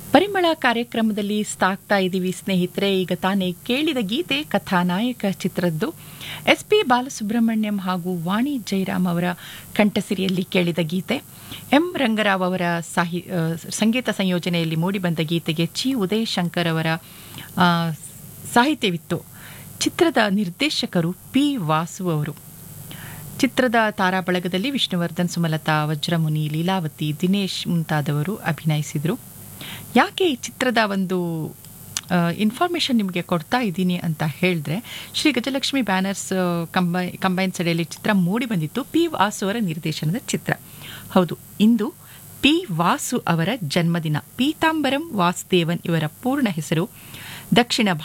ಪರಿಮಳ ಕಾರ್ಯಕ್ರಮದಲ್ಲಿ ಸಾಕ್ತಾ ಇದ್ದೀವಿ ಸ್ನೇಹಿತರೆ ಈಗ ತಾನೇ ಕೇಳಿದ ಗೀತೆ ಕಥಾನಾಯಕ ಚಿತ್ರದ್ದು ಎಸ್ ಪಿ ಬಾಲಸುಬ್ರಹ್ಮಣ್ಯಂ ಹಾಗೂ ವಾಣಿ ಜಯರಾಮ್ ಅವರ ಕಂಠಸಿರಿಯಲ್ಲಿ ಕೇಳಿದ ಗೀತೆ ಎಂ ರಂಗರಾವ್ ಅವರ ಸಾಹಿ ಆ, ಸಂಗೀತ ಸಂಯೋಜನೆಯಲ್ಲಿ ಮೂಡಿಬಂದ ಗೀತೆಗೆ ಚಿ ಉದಯ್ ಶಂಕರ್ ಅವರ ಆ, ಸಾಹಿತ್ಯವಿತ್ತು ಚಿತ್ರದ ನಿರ್ದೇಶಕರು ಪಿ ವಾಸು ಅವರು ಚಿತ್ರದ ತಾರಾ ಬಳಗದಲ್ಲಿ ವಿಷ್ಣುವರ್ಧನ್ ಸುಮಲತಾ ವಜ್ರಮುನಿ ಲೀಲಾವತಿ ದಿನೇಶ್ ಮುಂತಾದವರು ಅಭಿನಯಿಸಿದರು ಯಾಕೆ ಈ ಚಿತ್ರದ ಒಂದು ಇನ್ಫಾರ್ಮೇಷನ್ ನಿಮಗೆ ಕೊಡ್ತಾ ಇದ್ದೀನಿ ಅಂತ ಹೇಳಿದ್ರೆ ಶ್ರೀ ಗಜಲಕ್ಷ್ಮಿ ಬ್ಯಾನರ್ಸ್ ಕಂಬೈ ಕಂಬೈನ್ ಸಡೆಯಲ್ಲಿ ಚಿತ್ರ ಮೂಡಿ ಬಂದಿತ್ತು ಪಿ ವಾಸು ಅವರ ನಿರ್ದೇಶನದ ಚಿತ್ರ ಹೌದು ಇಂದು ಪಿ ವಾಸು ಅವರ ಜನ್ಮದಿನ ಪೀತಾಂಬರಂ ವಾಸುದೇವನ್ ಇವರ ಪೂರ್ಣ ಹೆಸರು ದಕ್ಷಿಣ